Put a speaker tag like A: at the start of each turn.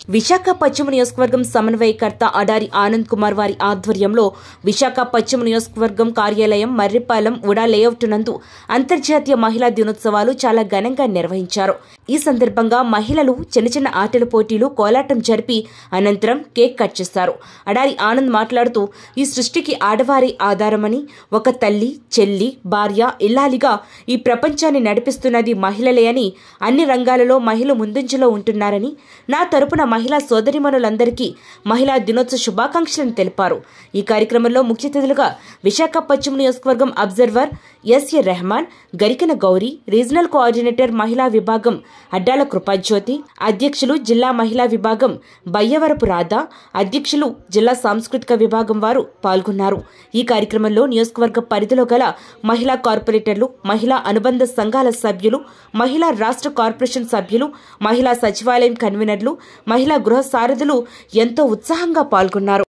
A: విశాఖ పశ్చిమ నియోజకవర్గం సమన్వయకర్త అడారి ఆనంద్ కుమార్ వారి ఆధ్వర్యంలో విశాఖ పశ్చిమ నియోజకవర్గం కార్యాలయం మర్రిపాలెం ఉడా లేఅవుట్ నందు అంతర్జాతీయ మహిళా దినోత్సవాలు చాలా ఘనంగా నిర్వహించారు ఈ సందర్భంగా మహిళలు చిన్న చిన్న ఆటల పోటీలు కోలాటం జరిపి అనంతరం కేక్ కట్ చేశారు అడారి ఆనంద్ మాట్లాడుతూ ఈ సృష్టికి ఆడవారి ఆధారమని ఒక తల్లి చెల్లి భార్య ఇల్లాలిగా ఈ ప్రపంచాన్ని నడిపిస్తున్నది మహిళలే అని అన్ని రంగాలలో మహిళ ముందంజలో ఉంటున్నారని నా తరపున మహిళా సోదరిమణులందరికీ మహిళా దినోత్సవ శుభాకాంక్షలను తెలిపారు ఈ కార్యక్రమంలో ముఖ్య అతిథులుగా విశాఖ పశ్చిమ నియోజకవర్గం observer SA Rehman Garikana Gowri regional coordinator మహిళా విభాగం అడ్డాల కృపాజ్యోతి అధ్యక్షులు జిల్లా మహిళా విభాగం బయ్యవరపు రాధ అధ్యక్షులు జిల్లా సాంస్కృతిక విభాగం వారు పాల్గొన్నారు ఈ కార్యక్రమంలో నియోజకవర్గ పరిధిలో గల మహిళా కార్పొరేటర్లు మహిళా అనుబంధ సంఘాల సభ్యులు మహిళా రాష్ట్ర కార్పొరేషన్ సభ్యులు మహిళా సచివాలయం కన్వీనర్లు మహిళా గృహ సారథులు ఎంతో ఉత్సాహంగా పాల్గొన్నారు